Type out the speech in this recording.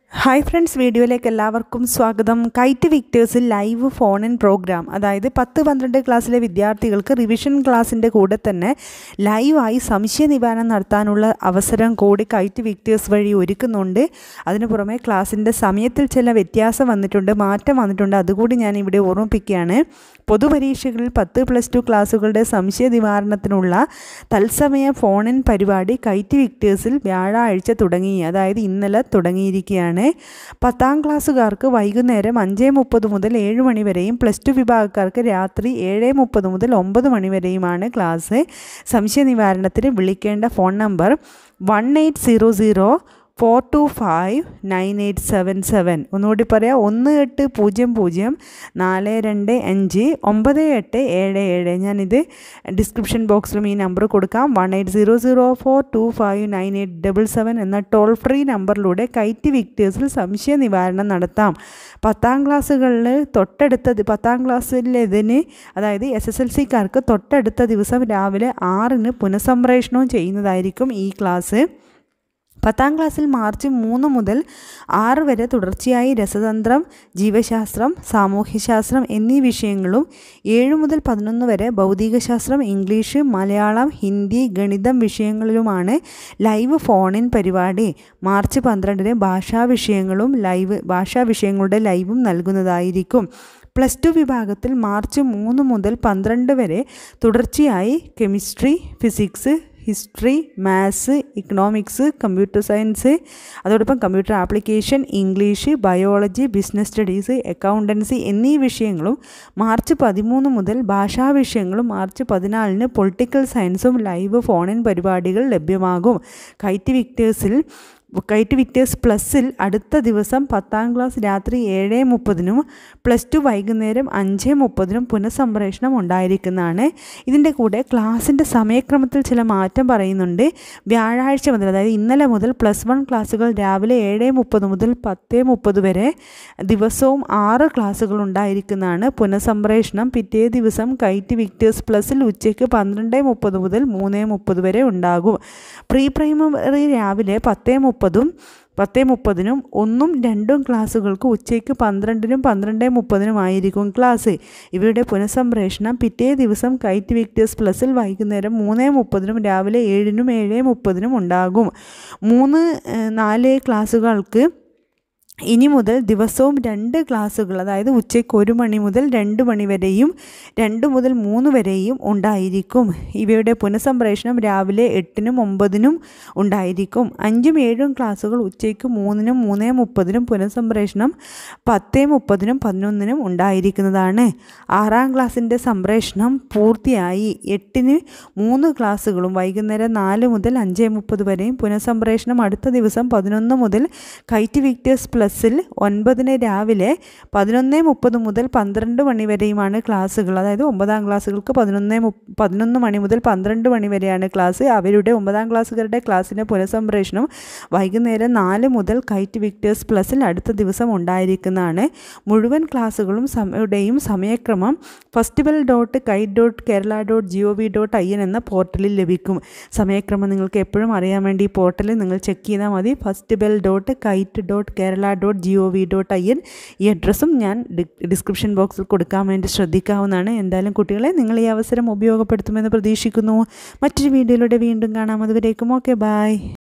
hi friends വീഡിയോയിലേക്ക് എല്ലാവർക്കും സ്വാഗതം കൈറ്റ് വിക്ടേഴ്സിൽ ലൈവ് ഫോൺ ഇൻ പ്രോഗ്രാം അതായത് പത്ത് പന്ത്രണ്ട് ക്ലാസ്സിലെ വിദ്യാർത്ഥികൾക്ക് റിവിഷൻ ക്ലാസ്സിൻ്റെ കൂടെ തന്നെ ലൈവായി സംശയ നിവാരണം നടത്താനുള്ള അവസരം കൂടി കൈറ്റ് വിക്ടേഴ്സ് വഴി ഒരുക്കുന്നുണ്ട് അതിനു പുറമെ ക്ലാസ്സിൻ്റെ സമയത്തിൽ ചില വ്യത്യാസം വന്നിട്ടുണ്ട് മാറ്റം വന്നിട്ടുണ്ട് അതുകൂടി ഞാൻ ഇവിടെ ഓർമ്മിപ്പിക്കുകയാണ് പൊതുപരീക്ഷകളിൽ പത്ത് പ്ലസ് ടു ക്ലാസ്സുകളുടെ സംശയ നിവാരണത്തിനുള്ള തത്സമയ ഫോൺ ഇൻ പരിപാടി കൈറ്റ് വിക്ടേഴ്സിൽ വ്യാഴാഴ്ച തുടങ്ങി അതായത് ഇന്നലെ തുടങ്ങിയിരിക്കുകയാണ് പത്താം ക്ലാസ്സുകാർക്ക് വൈകുന്നേരം അഞ്ച് മുപ്പത് മുതൽ ഏഴ് മണി വരെയും പ്ലസ് ടു വിഭാഗക്കാർക്ക് രാത്രി ഏഴ് മുപ്പത് മുതൽ ഒമ്പത് മണി വരെയുമാണ് ക്ലാസ് സംശയ നിവാരണത്തിന് വിളിക്കേണ്ട phone number one eight zero zero four two five nine eight seven seven ഒന്നുകൂടി പറയാം ഒന്ന് എട്ട് പൂജ്യം പൂജ്യം നാല് രണ്ട് അഞ്ച് ഒമ്പത് എട്ട് ഏഴ് ഏഴ് ഞാനിത് ഡിസ്ക്രിപ്ഷൻ ബോക്സിലും ഈ നമ്പർ കൊടുക്കാം one eight zero zero four two five nine eight double seven എന്ന ടോൾ ഫ്രീ നമ്പറിലൂടെ കൈറ്റ് വിക്ടേഴ്സിൽ സംശയ നിവാരണം നടത്താം പത്താം ക്ലാസ്സുകളിൽ തൊട്ടടുത്ത പത്താം ക്ലാസ്സിലേതിന് അതായത് എസ് എസ് എൽ സിക്കാർക്ക് തൊട്ടടുത്ത ദിവസം രാവിലെ ആറിന് പുനഃസംപ്രേഷണവും ചെയ്യുന്നതായിരിക്കും ഈ ക്ലാസ് പത്താം ക്ലാസ്സിൽ മാർച്ച് മൂന്ന് മുതൽ ആറ് വരെ തുടർച്ചയായി രസതന്ത്രം ജീവശാസ്ത്രം സാമൂഹ്യശാസ്ത്രം എന്നീ വിഷയങ്ങളും ഏഴ് മുതൽ പതിനൊന്ന് വരെ ഭൗതികശാസ്ത്രം ഇംഗ്ലീഷ് മലയാളം ഹിന്ദി ഗണിതം വിഷയങ്ങളിലുമാണ് ലൈവ് ഫോൺ ഇൻ പരിപാടി മാർച്ച് പന്ത്രണ്ടിന് ഭാഷാ വിഷയങ്ങളും ലൈവ് ഭാഷാ വിഷയങ്ങളുടെ ലൈവും നൽകുന്നതായിരിക്കും പ്ലസ് ടു വിഭാഗത്തിൽ മാർച്ച് മൂന്ന് മുതൽ പന്ത്രണ്ട് വരെ തുടർച്ചയായി chemistry physics history maths economics computer science അതോടൊപ്പം computer application English biology business studies accountancy എന്നീ വിഷയങ്ങളും മാർച്ച് പതിമൂന്ന് മുതൽ ഭാഷാ വിഷയങ്ങളും മാർച്ച് പതിനാലിന് പൊളിറ്റിക്കൽ സയൻസും ലൈവ് ഫോണിൻ പരിപാടികൾ ലഭ്യമാകും കൈറ്റ് വിക്ടേഴ്സിൽ കൈറ്റ് വിക്ടേഴ്സ് പ്ലസ്സിൽ അടുത്ത ദിവസം പത്താം ക്ലാസ് രാത്രി ഏഴ് മുപ്പതിനും പ്ലസ് ടു വൈകുന്നേരം അഞ്ച് മുപ്പതിനും പുനഃസംപ്രേഷണം ഉണ്ടായിരിക്കുന്നതാണ് ഇതിൻ്റെ കൂടെ ക്ലാസ്സിൻ്റെ സമയക്രമത്തിൽ ചില മാറ്റം പറയുന്നുണ്ട് വ്യാഴാഴ്ച മുതൽ അതായത് ഇന്നലെ മുതൽ പ്ലസ് വൺ ക്ലാസ്സുകൾ രാവിലെ ഏഴ് മുപ്പത് മുതൽ പത്ത് മുപ്പത് വരെ ദിവസവും ആറ് ക്ലാസ്സുകൾ ഉണ്ടായിരിക്കുന്നതാണ് പുനഃസംപ്രേഷണം പിറ്റേ ദിവസം കൈറ്റ് വിക്ടേഴ്സ് പ്ലസ്സിൽ ഉച്ചയ്ക്ക് പന്ത്രണ്ട് മുപ്പത് മുതൽ മൂന്ന് മുപ്പത് വരെ ഉണ്ടാകും പ്രീ പ്രൈമറി രാവിലെ പത്ത് മുപ്പതും പത്ത് മുപ്പതിനും ഒന്നും രണ്ടും ക്ലാസ്സുകൾക്ക് ഉച്ചയ്ക്ക് പന്ത്രണ്ടിനും പന്ത്രണ്ട് മുപ്പതിനും ആയിരിക്കും ക്ലാസ് ഇവയുടെ പുനഃസംപ്രേഷണം പിറ്റേ ദിവസം കൈറ്റ് വിക്ടേഴ്സ് പ്ലസിൽ വൈകുന്നേരം മൂന്ന് മുപ്പതിനും രാവിലെ ഏഴിനും ഏഴ് മുപ്പതിനും ഉണ്ടാകും മൂന്ന് നാല് ക്ലാസ്സുകൾക്ക് ഇനി മുതൽ ദിവസവും രണ്ട് ക്ലാസ്സുകൾ അതായത് ഉച്ചയ്ക്ക് ഒരു മണി മുതൽ രണ്ട് മണി വരെയും രണ്ട് മുതൽ മൂന്ന് വരെയും ഉണ്ടായിരിക്കും ഇവയുടെ പുനഃസംപ്രേഷണം രാവിലെ എട്ടിനും ഒമ്പതിനും ഉണ്ടായിരിക്കും അഞ്ചും ഏഴും ക്ലാസ്സുകൾ ഉച്ചയ്ക്ക് മൂന്നിനും മൂന്ന് മുപ്പതിനും പുനഃസംപ്രേഷണം പത്ത് മുപ്പതിനും പതിനൊന്നിനും ഉണ്ടായിരിക്കുന്നതാണ് ആറാം ക്ലാസ്സിൻ്റെ സംപ്രേഷണം പൂർത്തിയായി എട്ടിന് മൂന്ന് ക്ലാസ്സുകളും വൈകുന്നേരം നാല് മുതൽ അഞ്ച് മുപ്പത് വരെയും പുനഃസംപ്രേഷണം അടുത്ത ദിവസം പതിനൊന്ന് മുതൽ കൈറ്റ് വിക്ടേഴ്സ് പ്ലസ് പ്ലസ്സിൽ ഒൻപതിന് രാവിലെ പതിനൊന്ന് മുപ്പത് മുതൽ പന്ത്രണ്ട് മണി വരെയുമാണ് ക്ലാസ്സുകൾ അതായത് ഒമ്പതാം ക്ലാസ്സുകൾക്ക് പതിനൊന്ന് പതിനൊന്ന് മണി മുതൽ പന്ത്രണ്ട് മണി വരെയാണ് ക്ലാസ് അവരുടെ ഒമ്പതാം ക്ലാസ്സുകാരുടെ ക്ലാസ്സിൻ്റെ പുനഃസംപ്രേഷണം വൈകുന്നേരം നാല് മുതൽ കൈറ്റ് വിക്ടേഴ്സ് പ്ലസ്സിൽ അടുത്ത ദിവസം ഉണ്ടായിരിക്കുന്നതാണ് മുഴുവൻ ക്ലാസ്സുകളും സമയുടെയും സമയക്രമം festival dot KITE dot Kerala dot G O V dot I N എന്ന പോർട്ടലിൽ ലഭിക്കും സമയക്രമം നിങ്ങൾക്ക് എപ്പോഴും അറിയാൻ വേണ്ടി ഈ പോർട്ടലിൽ നിങ്ങൾ ചെക്ക് ചെയ്താൽ മതി festival dot KITE dot Kerala dot G O V dot I N ഈ അഡ്രസ്സും ഞാൻ ഡിസ്ക്രിപ്ഷൻ ബോക്സിൽ കൊടുക്കാൻ വേണ്ടി ശ്രദ്ധിക്കാവുന്നതാണ് എന്തായാലും കുട്ടികളെ നിങ്ങൾ ഈ അവസരം ഉപയോഗപ്പെടുത്തുമെന്ന് പ്രതീക്ഷിക്കുന്നു മറ്റൊരു വീഡിയോയിലൂടെ വീണ്ടും കാണാം അതുവരേക്കും ഓക്കെ ബായ്